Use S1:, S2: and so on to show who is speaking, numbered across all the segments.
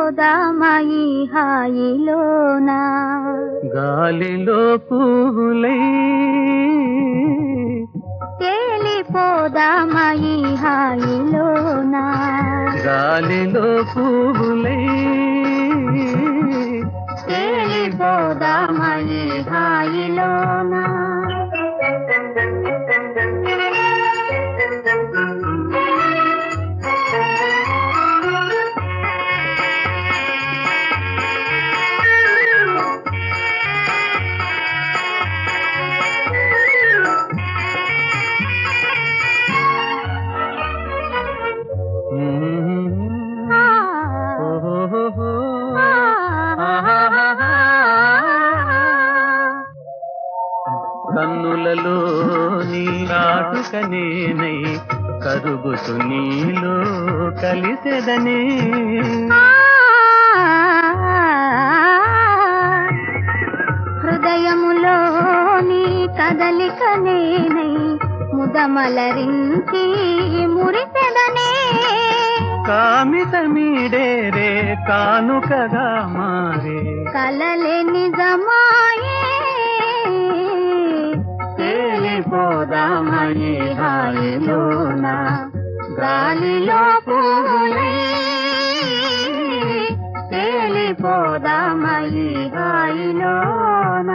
S1: తేలిపోదామయి హాయిలోనా
S2: గాలిలో పువ్వులై
S1: తేలిపోదామయి హాయిలోనా
S2: గాలిలో పువ్వులై
S1: తేలిపోదామయి హాయిలోనా ఆ,
S2: ఓహోహో.
S1: ఆ,
S2: కన్నులలో నీ కాటుక నేనై కరుగుతు నీలో కలిసెదనే
S1: హృదయములో నీ కదలిక నేనై ముదమలరించి మురిపెదనే
S2: కామిత మీడేరే కానుకగా మారే
S1: కలలే నిజమాయే తేలిపోదామని హాయిలోన గాలిలో పూలే తేలిపోదామని హాయిలోన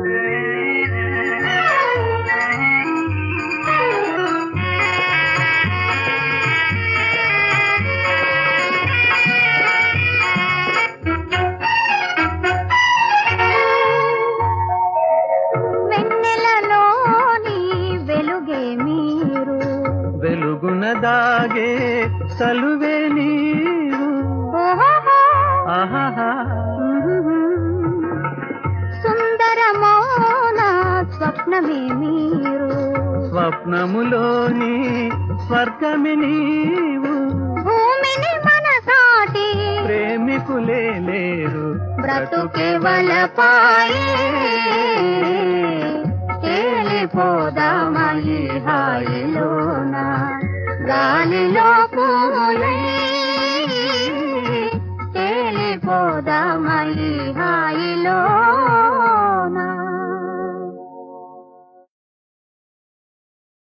S1: వెన్నెలలోని వెలుగే మీరు
S2: వెలుగున దాగే సలువే నీవు
S1: ఓహోహో.
S2: ఆహాహా
S1: సుందరమౌన స్వప్నమే మీరు
S2: స్వప్నములోని స్వర్గమి నీవు
S1: భూమిని మనసాటి
S2: ప్రేమికులే లేరు
S1: బ్రతుకే వలపాయే తేలిపోదామయి హాయిలోన గాలిలో